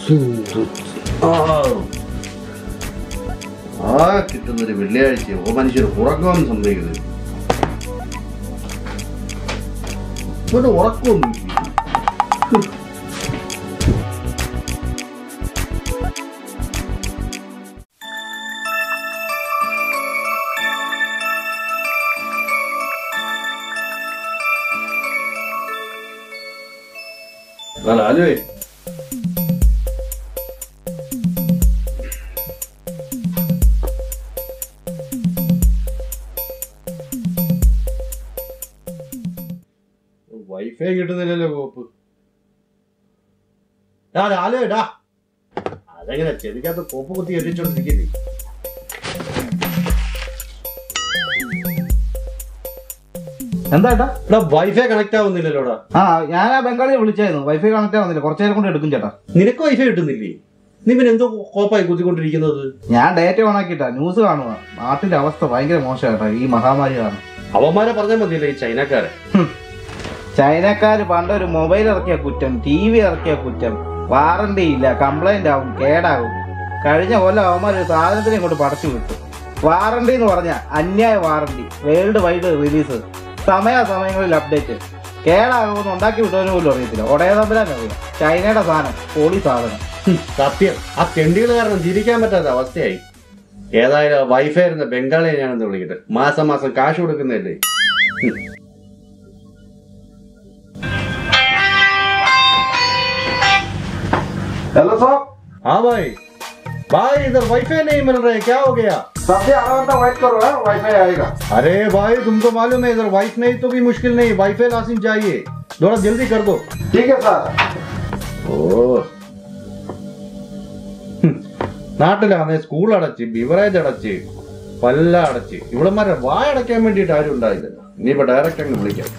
ആ കിട്ടുന്നൊരു വെള്ളിയാഴ്ച ഓ മനുഷ്യർ ഉറക്കമൊന്നും സംഭവിക്കുന്നത് ഇവിടെ ഉറക്കമൊന്നും ഇല്ല. ആ, ലാലുവേ വൈഫൈ കിട്ടുന്നില്ലല്ലോ കോപ്പ് ഡാ ലാലു ഡാ അതെങ്ങനെ ചെവിക്കകത്ത് കോപ്പ് കുത്തി എത്തിച്ചോണ്ടിരിക്കില്ലേ എന്താ ഏട്ടാ എടാ വൈഫൈ കണക്ട് ആവുന്നില്ലല്ലോടാ ആ ഞാൻ ആ ബംഗാളിയെ വിളിച്ചായിരുന്നു വൈഫൈ കണക്ട് ആവുന്നില്ല കുറച്ചു നേരം കൊണ്ട് എടുക്കും ചേട്ടാ നിനക്ക് വൈഫൈ കിട്ടുന്നില്ലേ നീ പിന്നെ എന്തോ കോപ്പായി കുത്തിക്കൊണ്ടിരിക്കുന്നത് ഞാൻ ഡേറ്റ ഓൺ ആക്കിയിട്ടാ ന്യൂസ് കാണുക നാട്ടിലെ അവസ്ഥ ഭയങ്കര മോശമായിട്ടാ ഈ മഹാമാരി കാരണം അവന്മാരെ പറഞ്ഞാൽ മതിയല്ലേ ഈ ചൈനക്കാരെ ചൈനക്കാര് പണ്ട് ഒരു മൊബൈൽ ഇറക്കിയ കുറ്റം ടി വി ഇറക്കിയ കുറ്റം വാറണ്ടി ഇല്ല കംപ്ലൈന്റ് ആവും കേടാവും കഴിഞ്ഞ കൊല്ലം അവന്മാർ ഒരു സാധനത്തിനെ കൊണ്ട് പടച്ചു വിട്ടു വാറണ്ടി എന്ന് പറഞ്ഞ അന്യായ വാറണ്ടി വേൾഡ് വൈഡ് റിലീസ് സമയാസമയങ്ങളിൽ അപ്ഡേറ്റ് കേടാകുമെന്ന് ഉണ്ടാക്കി വിട്ടവന് പോലും അറിയത്തില്ല ഒടയ തമ്പരാൻ അറിയാം ചൈനയുടെ സാധനം പോളി സാധനം ഹും, സത്യം ആ തെണ്ടികൾ കാരണം ചിരിക്കാൻ പറ്റാത്ത അവസ്ഥയായി ഏതായാലും വൈഫൈ ഇരുന്ന ബംഗാളിയെ ഞാനെന്ന് വിളിക്കട്ടെ മാസം മാസം കാശ് കൊടുക്കുന്നതല്ലേ ഹും. ഹലോ സോ हाँ भाई भाई इधर वाईफाई नहीं मिल रहे क्या हो गया സത്യം आधा घंटा वेट करो वाईफाई आएगा अरे भाई तुमको मालूम है इधर वाइफ नहीं तो भी मुश्किल नहीं वाईफाई लासिम चाहिए थोड़ा जल्दी कर दो ठीक है सर ഓ നാട്ടിലാണെ സ്കൂൾ അടച്ച് ബിവറേജ് അടച്ച് പല്ല അടച്ച് ഇവിടെമാരെ വായ അടയ്ക്കാൻ വേണ്ടിയിട്ട് ആരും ഉണ്ടായില്ലല്ലോ ഇനിയിപ്പോ ഡയറക്റ്റ് അങ്ങ് വിളിക്കാം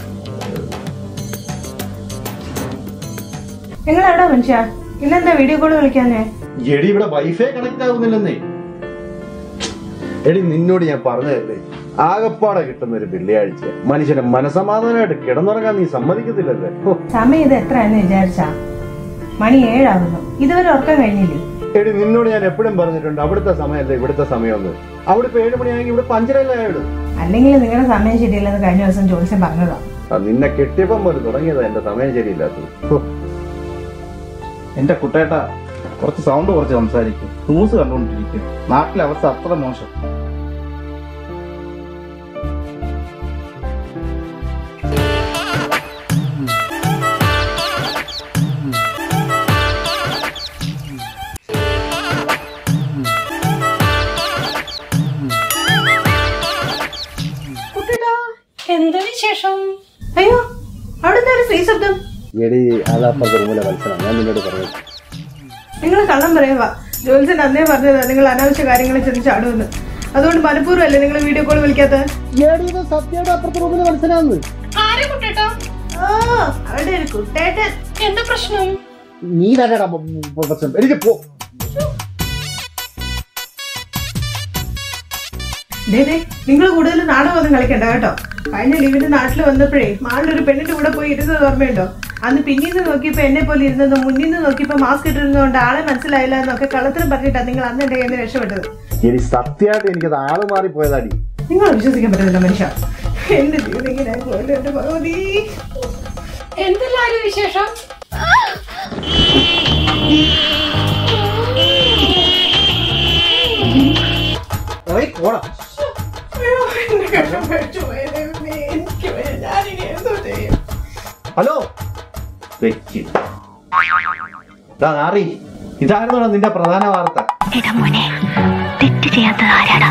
നിങ്ങൾ എവിടെ മനുഷ്യ ഇന്നെന്താ വീഡിയോ കോൾ വിളിക്കാനേ എടി ഇവിടെ വൈഫൈ കണക്ട് ആവുന്നില്ലെന്നേ എടി നിന്നോട് ഞാൻ പറഞ്ഞതല്ലേ ആകപ്പാടെ കിട്ടുന്ന ഒരു വെള്ളിയാഴ്ച മനുഷ്യനെ മനസമാധാനമായിട്ട് കിടന്നുറങ്ങാൻ നീ സമ്മതിക്കത്തില്ലല്ലേ ഹോ, സമയം ഇത് എത്ര എന്ന് വിചാരിച്ചാ മണി ഏഴാവുന്നു ഇതുവരെ ഉറക്കം കഴിഞ്ഞില്ലേ എടി നിന്നോട് ഞാൻ എപ്പോഴും പറഞ്ഞിട്ടുണ്ട് അവിടുത്തെ സമയമല്ല ഇവിടുത്തെ സമയമൊന്ന് അവിടെ ഇപ്പൊ ഏഴ് മണിയാണെങ്കിൽ ഇവിടെ പഞ്ചരല്ലേ ആയിടും അല്ലെങ്കിൽ നിങ്ങളുടെ സമയം ശരിയല്ലെന്ന് കഴിഞ്ഞ ദിവസം ജോത്സ്യം പറഞ്ഞതാ ആ, നിന്നെ കെട്ടിയപ്പം മുതൽ തുടങ്ങിയതാ എന്റെ സമയം ശരിയില്ലാത്തത് ഹോ, എന്റെ കുട്ടേട്ട കുറച്ച് സൗണ്ട് കുറച്ച് സംസാരിക്കും ന്യൂസ് കണ്ടുകൊണ്ടിരിക്കും നാട്ടിലെ അവസ്ഥ അത്ര മോശം എന്താ വിശേഷം അയ്യോ അവിടെ എന്താ ഒരു സ്ത്രീ ശബ്ദം എടി അതപ്പുറത്തെ റൂമിലെ മത്സരം ഞാൻ നിന്നോട് പറഞ്ഞു നിങ്ങൾ കള്ളം പറയുക ജോത്സ്യൻ അന്നേ പറഞ്ഞതാ നിങ്ങൾ അനാവശ്യ കാര്യങ്ങളിൽ ചെന്ന് ചാടുമെന്ന് അതുകൊണ്ട് മനഃപൂർവ്വം അല്ലേ നിങ്ങൾ വീഡിയോ കോൾ വിളിക്കാത്തത് സത്യയുടെ അപ്പുറത്തെ റൂമിലെ മത്സരമാണ് ആരെ കുട്ടേട്ടാ ഓ അവിടെ ഒരു കുട്ടേട്ടൻ എന്താ പ്രശ്നം നീ തന്നെടാ പ്രശ്നം എനിക്ക് പോ നിങ്ങൾ കൂടുതൽ നാടകമൊന്നും കളിക്കണ്ട കേട്ടോ കഴിഞ്ഞ ലീവിന് നാട്ടിൽ വന്നപ്പോഴേ മാളിലൊരു പെണ്ണിന്റെ കൂടെ പോയി ഇരുന്നത് ഓർമ്മയുണ്ടോ അന്ന് പിന്നിൽ നിന്ന് നോക്കിയപ്പോ എന്നെ പോലെ ഇരുന്നത് മുന്നിൽ നിന്ന് നോക്കിയപ്പോ മാസ്ക് ഇട്ടിരുന്നതുകൊണ്ട് ആളെ മനസ്സിലായില്ല എന്നൊക്കെ കള്ളത്തരം പറഞ്ഞിട്ടാ നിങ്ങൾ അന്ന് എന്റെ കയ്യിൽ നിന്ന് രക്ഷപ്പെട്ടത് ഇനി സത്യമായിട്ട് എനിക്കത് ആള് മാറിപ്പോയതാടി നിങ്ങൾ വിശ്വസിക്കാൻ പറ്റുന്നില്ല മനുഷ്യ എന്റെ ജീവിതം ഇങ്ങനെ പോയല്ലോ എന്റെ ഭഗവതി എന്തെല്ലാരും വിശേഷം പോടാ അയ്യോ, എന്റെ കണ്ണം പേടിച്ചു പോയി ദൈവമേ. എനിക്ക് വയ്യ. ഞാനിനി എന്തോ ചെയ്യും ഹലോ വെച്ച് നാറി ഇതായിരുന്നോ നിന്റെ പ്രധാന വാർത്ത എടാ മോനെ തെറ്റ് ചെയ്യാത്തത് ആരാടാ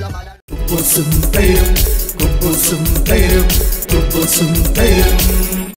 കുബുസും തൈരും കുബുസും തൈരും കുബുസും തൈരും